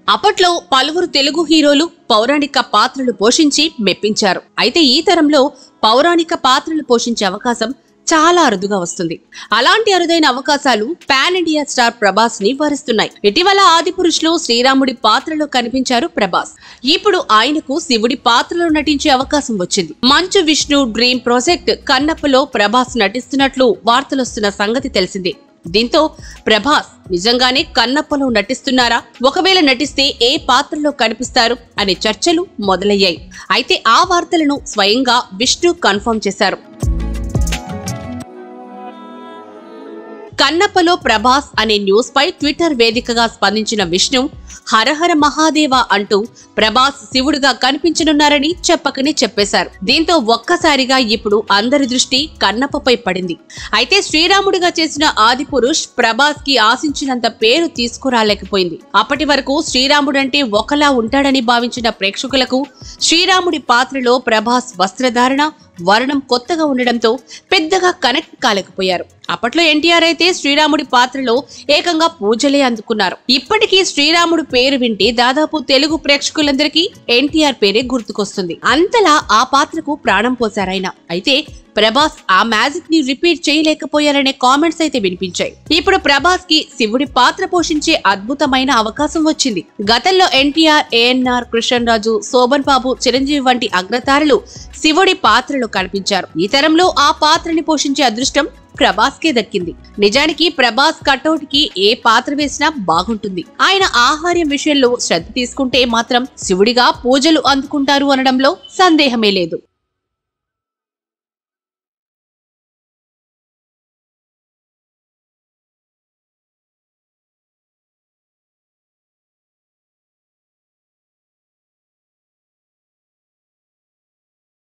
అప్పట్లో పలువురు తెలుగు హీరోలు పౌరాణిక పాత్రలు పోషించి మెప్పించారు అయితే ఈ తరంలో పౌరాణిక పాత్రలు పోషించే అవకాశం చాలా అరుదుగా వస్తుంది అలాంటి అరుదైన అవకాశాలు పాన్ ఇండియా స్టార్ ప్రభాస్ ని వరిస్తున్నాయి ఇటీవల ఆది పురుషులు శ్రీరాముడి పాత్రలో కనిపించారు ప్రభాస్ ఇప్పుడు ఆయనకు శివుడి పాత్రలో నటించే అవకాశం వచ్చింది మంచు విష్ణు డ్రీమ్ ప్రాజెక్ట్ కన్నప్పలో ప్రభాస్ నటిస్తున్నట్లు వార్తలొస్తున్న సంగతి తెలిసిందే దీంతో ప్రభాస్ నిజంగానే కన్నప్పలో నటిస్తున్నారా ఒకవేళ నటిస్తే ఏ పాత్రలో కనిపిస్తారు అనే చర్చలు మొదలయ్యాయి అయితే ఆ వార్తలను స్వయంగా విష్ణు కన్ఫర్మ్ చేశారు కన్నప్పలో ప్రభాస్ అనే న్యూస్ పై ట్విట్టర్ వేదికగా స్పందించిన విష్ణు హరహర మహాదేవ అంటూ ప్రభాస్ శివుడిగా కనిపించనున్నారని చెప్పకనే చెప్పేశారు దీంతో ఒక్కసారిగా ఇప్పుడు అందరి దృష్టి కన్నప్పపై పడింది అయితే శ్రీరాముడిగా చేసిన ఆది పురుష్ ప్రభాస్ కి ఆశించినంత పేరు తీసుకురాలేకపోయింది అప్పటి వరకు శ్రీరాముడంటే ఒకలా ఉంటాడని భావించిన ప్రేక్షకులకు శ్రీరాముడి పాత్రలో ప్రభాస్ వస్త్రధారణ వర్ణం కొత్తగా ఉండడంతో పెద్దగా కనెక్ట్ కాలేకపోయారు అప్పట్లో ఎన్టీఆర్ అయితే శ్రీరాముడి పాత్రలో ఏకంగా పూజలే అందుకున్నారు ఇప్పటికీ శ్రీరాముడు పేరు వింటే దాదాపు తెలుగు ప్రేక్షకులందరికీ ఎన్టీఆర్ పేరే గుర్తుకొస్తుంది అంతలా ఆ పాత్రకు ప్రాణం పోశారాయన అయితే ప్రభాస్ ఆ మ్యాజిక్ ని రిపీట్ చేయలేకపోయారనే కామెంట్స్ అయితే వినిపించాయి ఇప్పుడు ప్రభాస్ కి శివుడి పాత్ర పోషించే అద్భుతమైన అవకాశం వచ్చింది గతంలో ఎన్టీఆర్ ఏఎన్ఆర్ కృష్ణన్ రాజు శోభన్ బాబు చిరంజీవి వంటి అగ్రతారులు శివుడి పాత్రలో కనిపించారు ఈ తరంలో ఆ పాత్రని పోషించే అదృష్టం ప్రభాస్ కే దక్కింది నిజానికి ప్రభాస్ కటౌట్ కి ఏ పాత్ర వేసినా బాగుంటుంది ఆయన ఆహార్యం విషయంలో శ్రద్ధ తీసుకుంటే మాత్రం శివుడిగా పూజలు అందుకుంటారు అనడంలో సందేహమే లేదు